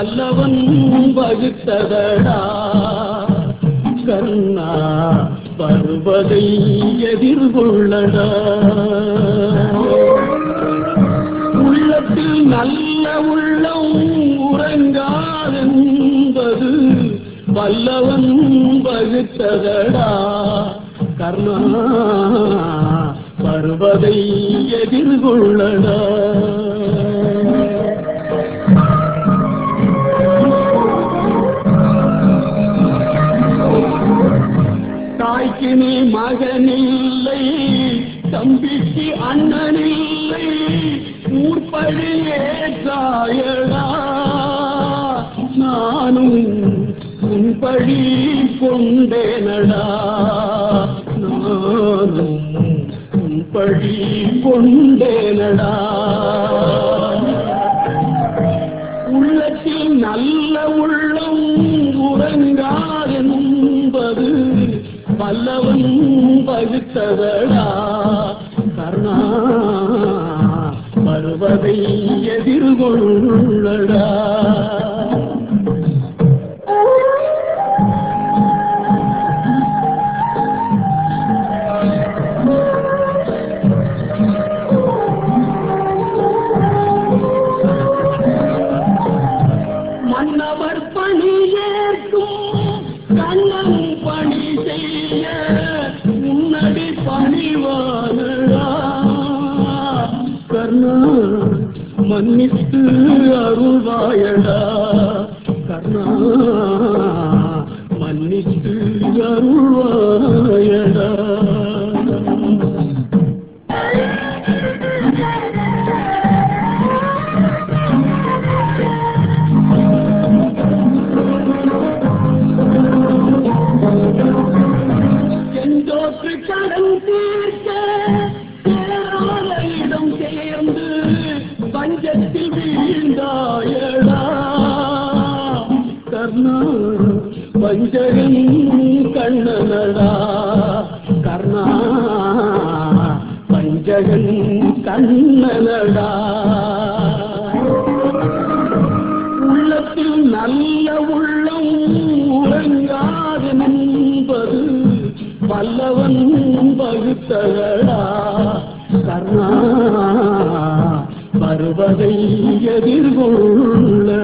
வல்லவன் வகுத்ததடா கண்ணா வருவதை எதிர்கொள்ளடா உள்ளத்தில் நல்ல உள்ளம் உறங்காதென்பது வல்லவன் வகுத்ததடா கர்ணா வருவதை எதிர்கொள்ளடா தாய்க்கு நீ மகனில்லை தம்பிக்கு அண்ணனில்லை ஊர்படி ஏற்றாயடா நானும் உன்படி கொண்டேனடா நானும் உன்படி கொண்டேனடா உள்ளத்தில் நல்ல உள்ளம் உறங்காதென்பது வல்லவன் வகுத்ததடா கர்ணா வருவதை எதிர்கொள்ளடா மன்னவர் பணி ஏற்கும் கண்ணன் பணி செய்ய முன்னடி பணிவானடா கர்ணா மன்னித்து அருள்வாயடா கர்ணா மன்னித்து அருள்வாயடா சென்றோற்று கடன் தீர்க்க சேராத இடம் சேர்ந்து பஞ்சத்தில் வீழ்ந்தாயடா கர்ணா பஞ்சகன் கண்ணனடா கர்ணா பஞ்சகன் கண்ணனடா உள்ளத்தில் நல்ல உள்ளம் உறங்காது என்பது வல்லவன் வகுத்ததடா கர்ணா வருவதை எதிர்கொள்ளடா